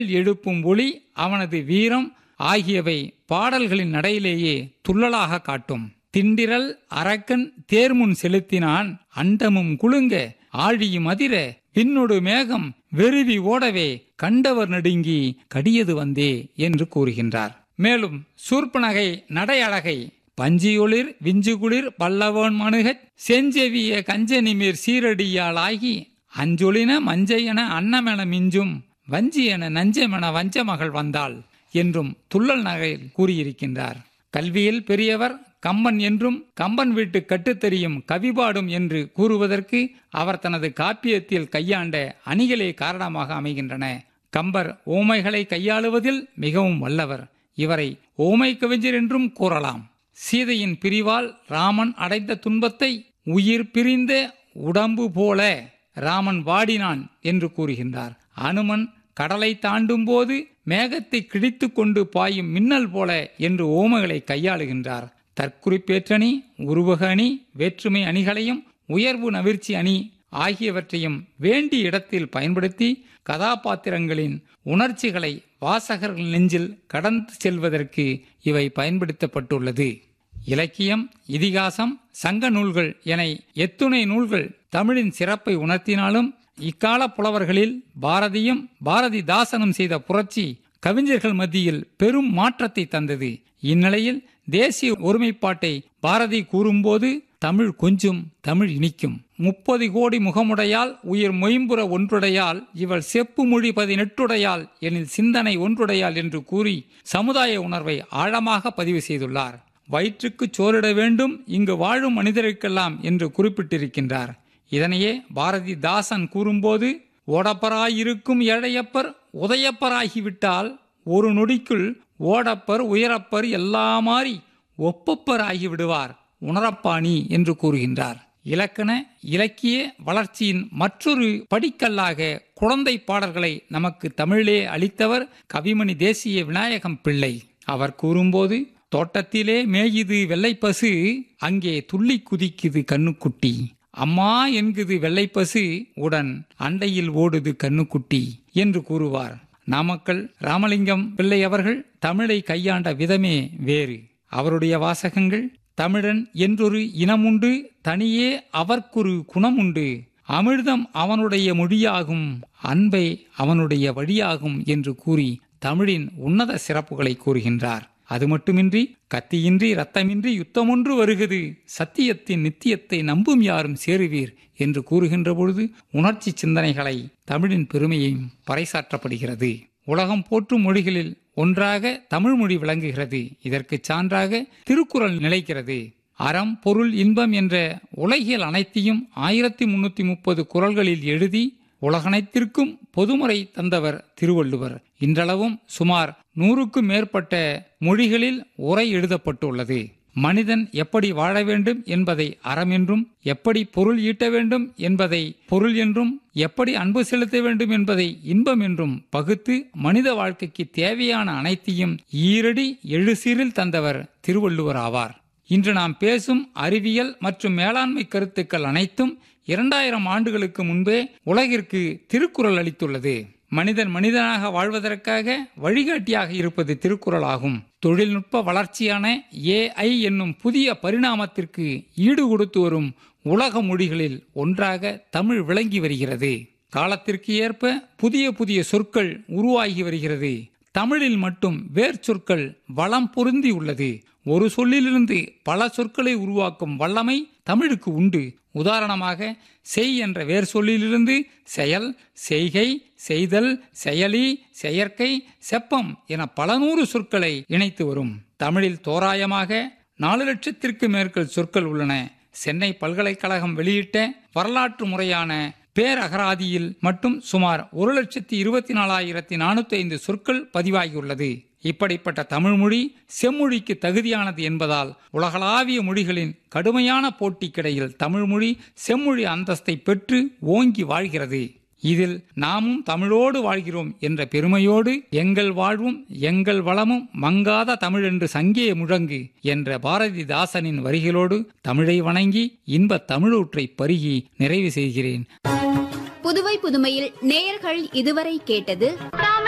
எழுப்பும் ஒளி அவனது வீரம் ஆகியவை பாடல்களின் நடையிலேயே துள்ளலாக காட்டும் திண்டிரல் அரக்கன் தேர்முன் செலுத்தினான் அண்டமும் குலுங்க ஆழியும் அதிர விண்ணொடு மேகம் வெறுவி ஓடவே கண்டவர் நடுங்கி கடியது வந்தே என்று கூறுகின்றார் மேலும் சூர்பனகை நடையழகை பஞ்சியொளிர் விஞ்சுகுளிர் பல்லவன் மணுகச் செஞ்செவிய கஞ்சனிமீர் சீரடியாளாகி அஞ்சொலின மஞ்சையென அன்னமென மிஞ்சும் வஞ்சியென நஞ்சமென வஞ்சமகள் வந்தாள் என்றும் துள்ளல் நகையில் கூறியிருக்கின்றார் கல்வியில் பெரியவர் கம்பன் என்றும் கம்பன் வீட்டு கட்டுத்தெரியும் கவிபாடும் என்று கூறுவதற்கு அவர் தனது காப்பியத்தில் கையாண்ட அணிகளே காரணமாக அமைகின்றன கம்பர் ஓமைகளை கையாளுவதில் மிகவும் வல்லவர் இவரை ஓமை கவிஞர் என்றும் கூறலாம் சீதையின் பிரிவால் ராமன் அடைந்த துன்பத்தை உயிர் பிரிந்த உடம்பு போல ராமன் வாடினான் என்று கூறுகின்றார் அனுமன் கடலை தாண்டும் போது மேகத்தை கிழித்து கொண்டு பாயும் மின்னல் போல என்று ஓமைகளை கையாளுகின்றார் தற்குறிப்பேற்றணி உருவக அணி வேற்றுமை அணிகளையும் உயர்வு நவிர்ச்சி அணி ஆகியவற்றையும் வேண்டிய இடத்தில் பயன்படுத்தி கதாபாத்திரங்களின் உணர்ச்சிகளை வாசகர்கள் நெஞ்சில் கடந்து செல்வதற்கு இவை பயன்படுத்தப்பட்டுள்ளது இலக்கியம் இதிகாசம் சங்க நூல்கள் என எத்துணை நூல்கள் தமிழின் சிறப்பை உணர்த்தினாலும் இக்கால புலவர்களில் பாரதியும் பாரதிதாசனும் செய்த புரட்சி கவிஞர்கள் மத்தியில் பெரும் மாற்றத்தை தந்தது இந்நிலையில் தேசிய ஒருமைப்பாட்டை பாரதி கூறும்போது தமிழ் கொஞ்சும் தமிழ் இனிக்கும் முப்பது கோடி முகமுடையால் உயிர் மொயம்புற ஒன்றுடையால் இவள் செப்பு மொழி பதினெட்டுடையால் எனில் சிந்தனை ஒன்றுடையால் என்று கூறி சமுதாய உணர்வை ஆழமாக பதிவு செய்துள்ளார் வயிற்றுக்கு சோறிட வேண்டும் இங்கு வாழும் மனிதருக்கெல்லாம் என்று குறிப்பிட்டிருக்கின்றார் இதனையே பாரதிதாசன் கூறும்போது ஓடப்பராயிருக்கும் ஏழையப்பர் உதயப்பராகிவிட்டால் ஒரு நொடிக்குள் ஓடப்பர் உயரப்பர் எல்லா மாறி ஒப்பப்பர் ஆகிவிடுவார் உணரப்பாணி என்று கூறுகின்றார் இலக்கண இலக்கிய வளர்ச்சியின் மற்றொரு படிக்கல்லாக குழந்தை பாடல்களை நமக்கு தமிழிலே அளித்தவர் கவிமணி தேசிய விநாயகம் பிள்ளை அவர் கூறும்போது தோட்டத்திலே மேயுது வெள்ளைப்பசு அங்கே துள்ளி குதிக்குது கண்ணுக்குட்டி அம்மா என்குது வெள்ளைப்பசு உடன் அண்டையில் ஓடுது கண்ணுக்குட்டி என்று கூறுவார் நாமக்கல் ராமலிங்கம் பிள்ளை அவர்கள் தமிழை கையாண்ட விதமே வேறு அவருடைய வாசகங்கள் தமிழன் என்றொரு இனமுண்டு தனியே அவர்க்கொரு குணமுண்டு அமிர்தம் அவனுடைய மொழியாகும் அன்பை அவனுடைய வழியாகும் என்று கூறி தமிழின் உன்னத சிறப்புகளை கூறுகின்றார் அது மட்டுமின்றி கத்தியின்றி ரத்தமின்றி யுத்தமொன்று வருகிறது சத்தியத்தின் நித்தியத்தை நம்பும் யாரும் சேருவீர் என்று கூறுகின்ற பொழுது உணர்ச்சி சிந்தனைகளை தமிழின் பெருமையையும் பறைசாற்றப்படுகிறது உலகம் போற்றும் மொழிகளில் ஒன்றாக தமிழ் மொழி விளங்குகிறது இதற்கு சான்றாக திருக்குறள் நிலைக்கிறது அறம் பொருள் இன்பம் என்ற உலகியல் அனைத்தையும் ஆயிரத்தி முன்னூத்தி முப்பது குரல்களில் எழுதி உலகனைத்திற்கும் பொதுமுறை தந்தவர் திருவள்ளுவர் இன்றளவும் சுமார் நூறுக்கும் மேற்பட்ட மொழிகளில் உரை எழுதப்பட்டுள்ளது மனிதன் எப்படி வாழ வேண்டும் என்பதை அறம் என்றும் எப்படி பொருள் ஈட்ட வேண்டும் என்பதை பொருள் என்றும் எப்படி அன்பு செலுத்த வேண்டும் என்பதை இன்பம் என்றும் பகுத்து மனித வாழ்க்கைக்கு தேவையான அனைத்தையும் ஈரடி எழுசீரில் தந்தவர் திருவள்ளுவர் ஆவார் இன்று நாம் பேசும் அறிவியல் மற்றும் மேலாண்மை கருத்துக்கள் அனைத்தும் இரண்டாயிரம் ஆண்டுகளுக்கு முன்பே உலகிற்கு திருக்குறள் அளித்துள்ளது மனிதன் மனிதனாக வாழ்வதற்காக வழிகாட்டியாக இருப்பது திருக்குறள் ஆகும் தொழில்நுட்ப வளர்ச்சியான ஏஐ என்னும் புதிய பரிணாமத்திற்கு ஈடு கொடுத்து வரும் உலக மொழிகளில் ஒன்றாக தமிழ் விளங்கி வருகிறது காலத்திற்கு ஏற்ப புதிய புதிய சொற்கள் உருவாகி வருகிறது தமிழில் மட்டும் வேர் சொற்கள் வளம் பொருந்தி உள்ளது ஒரு சொல்லிலிருந்து பல சொற்களை உருவாக்கும் வல்லமை தமிழுக்கு உண்டு உதாரணமாக செய் என்ற வேர் சொல்லிலிருந்து செயல் செய்கை செய்தல் செயலி செயற்கை செப்பம் என பல நூறு சொற்களை இணைத்து வரும் தமிழில் தோராயமாக நாலு லட்சத்திற்கு மேற்கொள் சொற்கள் உள்ளன சென்னை பல்கலைக்கழகம் வெளியிட்ட வரலாற்று முறையான பேரகராதியில் மட்டும் சுமார் ஒரு லட்சத்தி இருபத்தி நாலாயிரத்தி நானூத்தி ஐந்து சொற்கள் பதிவாகியுள்ளது இப்படிப்பட்ட தமிழ்மொழி செம்மொழிக்கு தகுதியானது என்பதால் உலகளாவிய மொழிகளின் கடுமையான போட்டிக்கிடையில் தமிழ்மொழி செம்மொழி அந்தஸ்தை பெற்று ஓங்கி வாழ்கிறது இதில் நாமும் தமிழோடு வாழ்கிறோம் என்ற பெருமையோடு எங்கள் வாழ்வும் எங்கள் வளமும் மங்காத தமிழ் என்று சங்கே முழங்கு என்ற பாரதிதாசனின் வரிகளோடு தமிழை வணங்கி இன்ப தமிழூற்றை பருகி நிறைவு செய்கிறேன் புதுவை புதுமையில் நேயர்கள் இதுவரை கேட்டது